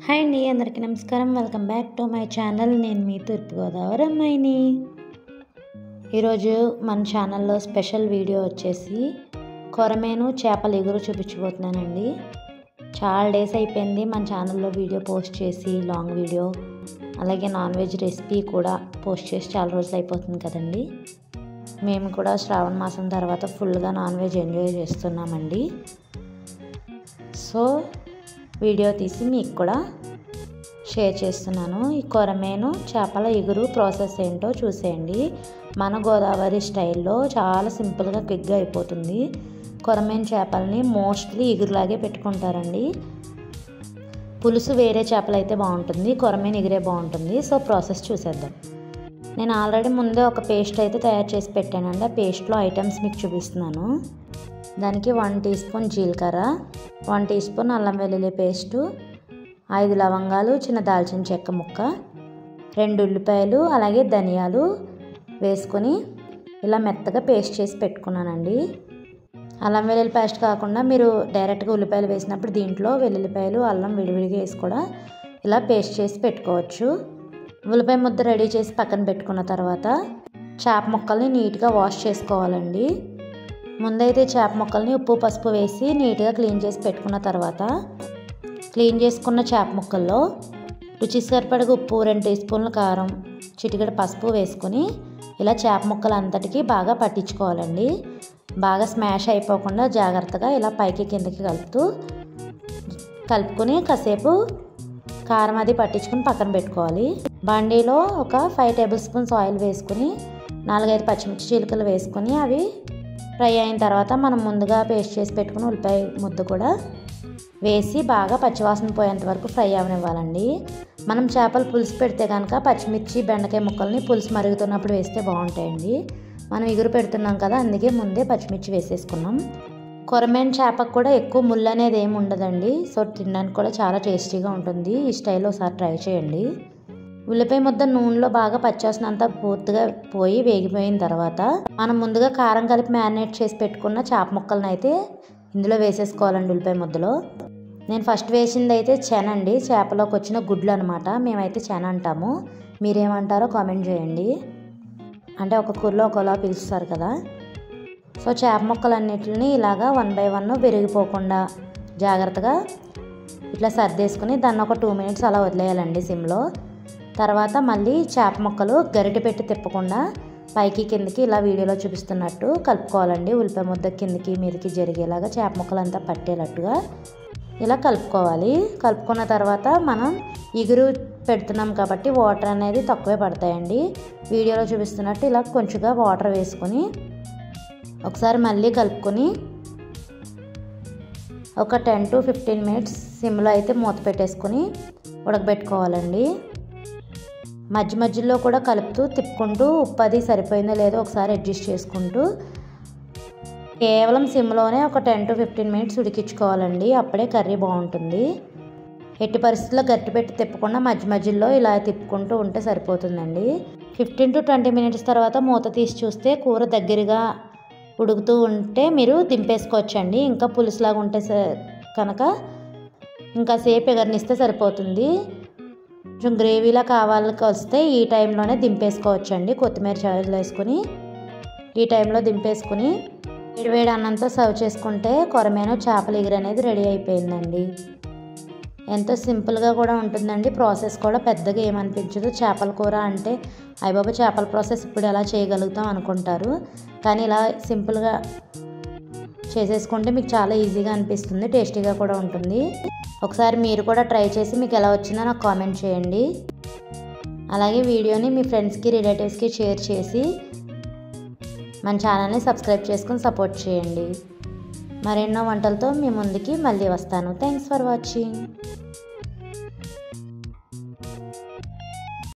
hi అండి అందరికీ నమస్కారం welcome back to my channel నేను మీ తూర్పుగోదావరి అమ్మాయిని ఈరోజు మన ఛానల్లో స్పెషల్ వీడియో వచ్చేసి కొరమేను చేపల ఎగురు చూపించబోతున్నానండి చాలా డేస్ అయిపోయింది మన ఛానల్లో వీడియో పోస్ట్ చేసి లాంగ్ వీడియో అలాగే నాన్ వెజ్ రెసిపీ కూడా పోస్ట్ చేసి చాలా రోజులు అయిపోతుంది కదండి మేము కూడా శ్రావణ మాసం తర్వాత ఫుల్గా నాన్ వెజ్ ఎంజాయ్ చేస్తున్నామండి సో వీడియో తీసి మీకు కూడా షేర్ చేస్తున్నాను ఈ కొరమేను చేపల ఎగురు ప్రాసెస్ ఏంటో చూసేయండి మన గోదావరి స్టైల్లో చాలా సింపుల్గా క్విక్గా అయిపోతుంది కొరమేను చేపల్ని మోస్ట్లీ ఎగురులాగే పెట్టుకుంటారండి పులుసు వేరే చేపలు అయితే బాగుంటుంది కొరమేను ఎగిరే బాగుంటుంది సో ప్రాసెస్ చూసేద్దాం నేను ఆల్రెడీ ముందే ఒక పేస్ట్ అయితే తయారు చేసి పెట్టానండి ఆ పేస్ట్లో ఐటమ్స్ మీకు చూపిస్తున్నాను దానికి వన్ టీ స్పూన్ జీలకర్ర వన్ టీ స్పూన్ అల్లం వెల్లుల్లి పేస్టు ఐదు లవంగాలు చిన్న దాల్చిన చెక్క ముక్క రెండు ఉల్లిపాయలు అలాగే ధనియాలు వేసుకొని ఇలా మెత్తగా పేస్ట్ చేసి పెట్టుకున్నానండి అల్లం వెల్లుల్లి పేస్ట్ కాకుండా మీరు డైరెక్ట్గా ఉల్లిపాయలు వేసినప్పుడు దీంట్లో వెల్లుల్లిపాయలు అల్లం విడివిడిగా వేసి కూడా ఇలా పేస్ట్ చేసి పెట్టుకోవచ్చు ఉల్లిపాయ ముద్ద రెడీ చేసి పక్కన పెట్టుకున్న తర్వాత చేప ముక్కల్ని నీట్గా వాష్ చేసుకోవాలండి ముందైతే చేప ముక్కల్ని ఉప్పు పసుపు వేసి నీట్గా క్లీన్ చేసి పెట్టుకున్న తర్వాత క్లీన్ చేసుకున్న చేప ముక్కల్లో రుచి సరిపడగా ఉప్పు రెండు టీ స్పూన్ల కారం చిటికెడ పసుపు వేసుకొని ఇలా చేప ముక్కలు అంతటికి బాగా పట్టించుకోవాలండి బాగా స్మాష్ అయిపోకుండా జాగ్రత్తగా ఇలా పైకి కిందకి కలుపుతూ కలుపుకొని కాసేపు కారం అది పట్టించుకొని పక్కన పెట్టుకోవాలి బండిలో ఒక ఫైవ్ టేబుల్ స్పూన్స్ ఆయిల్ వేసుకుని నాలుగైదు పచ్చిమిర్చి చీలికలు వేసుకొని అవి ఫ్రై అయిన తర్వాత మనం ముందుగా పేస్ట్ చేసి పెట్టుకుని ఉల్లిపాయ ముద్ద కూడా వేసి బాగా పచ్చివాసన పోయేంత వరకు ఫ్రై అవనివ్వాలండి మనం చేపలు పులుసు పెడితే కనుక పచ్చిమిర్చి బెండకాయ ముక్కల్ని పులుసు మరుగుతున్నప్పుడు వేస్తే బాగుంటాయండి మనం ఎగురు పెడుతున్నాం కదా అందుకే ముందే పచ్చిమిర్చి వేసేసుకున్నాం కొరమేన్ చేపకు కూడా ఎక్కువ ముళ్ళు అనేది ఏమి ఉండదండి సో తినడానికి కూడా చాలా టేస్టీగా ఉంటుంది ఈ స్టైల్లో ఒకసారి ట్రై చేయండి ఉల్లిపాయ ముద్ద నూనెలో బాగా పచ్చేసినంత పూర్తిగా పోయి వేగిపోయిన తర్వాత మనం ముందుగా కారం కలిపి మ్యారినేట్ చేసి పెట్టుకున్న చేప ముక్కలను అయితే ఇందులో వేసేసుకోవాలండి ఉల్లిపాయ ముద్దలో నేను ఫస్ట్ వేసింది అయితే చెన అండి చేపలోకి వచ్చిన గుడ్లు అనమాట మేమైతే చెన అంటాము మీరేమంటారో కామెంట్ చేయండి అంటే ఒక కూరలో ఒకలా పిలుస్తారు కదా సో చేప ముక్కలన్నిటిని ఇలాగా వన్ బై వన్ విరిగిపోకుండా జాగ్రత్తగా ఇట్లా సర్దేసుకుని దాన్ని ఒక టూ మినిట్స్ అలా వదిలేయాలండి సిమ్లో తర్వాత మళ్ళీ చేప ముక్కలు గరిటె పెట్టి తిప్పకుండా పైకి కిందకి ఇలా వీడియోలో చూపిస్తున్నట్టు కలుపుకోవాలండి ఉల్లిపాయ ముద్ద కిందకి మీదకి జరిగేలాగా చేప ముక్కలంతా పట్టేటట్టుగా ఇలా కలుపుకోవాలి కలుపుకున్న తర్వాత మనం ఇగురు పెడుతున్నాం కాబట్టి వాటర్ అనేది తక్కువే పడతాయండి వీడియోలో చూపిస్తున్నట్టు ఇలా కొంచెంగా వాటర్ వేసుకొని ఒకసారి మళ్ళీ కలుపుకొని ఒక టెన్ టు ఫిఫ్టీన్ మినిట్స్ సిమ్లో అయితే మూత పెట్టేసుకొని ఉడకబెట్టుకోవాలండి మధ్య మధ్యలో కూడా కలుపుతూ తిప్పుకుంటూ ఉప్పు అది సరిపోయిందో లేదో ఒకసారి అడ్జస్ట్ చేసుకుంటూ కేవలం సిమ్లోనే ఒక టెన్ టు ఫిఫ్టీన్ మినిట్స్ ఉడికించుకోవాలండి అప్పుడే కర్రీ బాగుంటుంది ఎట్టి పరిస్థితుల్లో గట్టి పెట్టి తిప్పకుండా మధ్య మధ్యలో ఇలా తిప్పుకుంటూ ఉంటే సరిపోతుందండి ఫిఫ్టీన్ టు ట్వంటీ మినిట్స్ తర్వాత మూత తీసి చూస్తే కూర దగ్గరగా ఉడుకుతూ ఉంటే మీరు దింపేసుకోవచ్చండి ఇంకా పులుసులాగా ఉంటే కనుక ఇంకా సేపు ఎగరనిస్తే సరిపోతుంది కొంచెం గ్రేవీలా కావాలకి వస్తే ఈ టైంలోనే దింపేసుకోవచ్చండి కొత్తిమీర చాయలు వేసుకొని ఈ టైంలో దింపేసుకుని వేడివేడి అన్నంతో సర్వ్ చేసుకుంటే కొరమేను చేపల ఎగురు అనేది రెడీ అయిపోయిందండి ఎంతో సింపుల్గా కూడా ఉంటుందండి ప్రాసెస్ కూడా పెద్దగా ఏమనిపించదు చేపల కూర అంటే అయ్యబాబా చేపల ప్రాసెస్ ఇప్పుడు ఎలా చేయగలుగుతాం అనుకుంటారు కానీ ఇలా సింపుల్గా చేసేసుకుంటే మీకు చాలా ఈజీగా అనిపిస్తుంది టేస్టీగా కూడా ఉంటుంది ఒకసారి మీరు కూడా ట్రై చేసి మీకు ఎలా వచ్చిందో నాకు కామెంట్ చేయండి అలాగే వీడియోని మీ ఫ్రెండ్స్కి రిలేటివ్స్కి షేర్ చేసి మన ఛానల్ని సబ్స్క్రైబ్ చేసుకుని సపోర్ట్ చేయండి మరెన్నో వంటలతో మీ ముందుకి మళ్ళీ వస్తాను థ్యాంక్స్ ఫర్ వాచింగ్